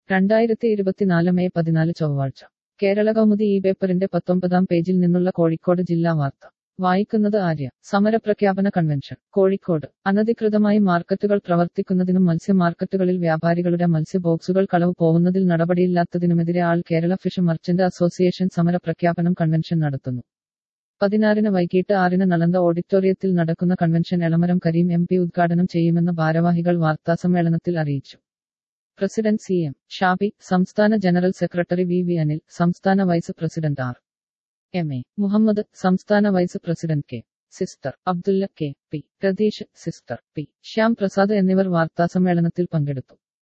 രണ്ടായിരത്തി ഇരുപത്തിനാല് മെയ് പതിനാല് ചൊവ്വാഴ്ച കേരള കൗമുദി ഈ പേപ്പറിന്റെ പത്തൊമ്പതാം പേജിൽ നിന്നുള്ള കോഴിക്കോട് ജില്ലാ വാർത്ത വായിക്കുന്നത് ആര്യ സമരപ്രഖ്യാപന കൺവെൻഷൻ കോഴിക്കോട് അനധികൃതമായി മാർക്കറ്റുകൾ പ്രവർത്തിക്കുന്നതിനും മത്സ്യ മാർക്കറ്റുകളിൽ വ്യാപാരികളുടെ മത്സ്യ ബോക്സുകൾ കളവ് പോകുന്നതിൽ നടപടിയില്ലാത്തതിനുമെതിരെ all Kerala fish merchant association സമരപ്രഖ്യാപനം കൺവെൻഷൻ നടത്തുന്നു പതിനാറിന് വൈകിട്ട് ആറിന് നളന്ദ ഓഡിറ്റോറിയത്തിൽ നടക്കുന്ന convention Elamaram Kareem M P ഉദ്ഘാടനം ചെയ്യുമെന്ന് ഭാരവാഹികൾ വാർത്താസമ്മേളനത്തിൽ അറിയിച്ചു പ്രസിഡന്റ് സി എം ഷാബി സംസ്ഥാന general secretary V V Anil സംസ്ഥാന vice president R M A Muhammad സംസ്ഥാന vice president K sister Abdulla K P Ratheesh sister P Shyam Prasad എന്നിവർ വാർത്താസമ്മേളനത്തിൽ പങ്കെടുത്തു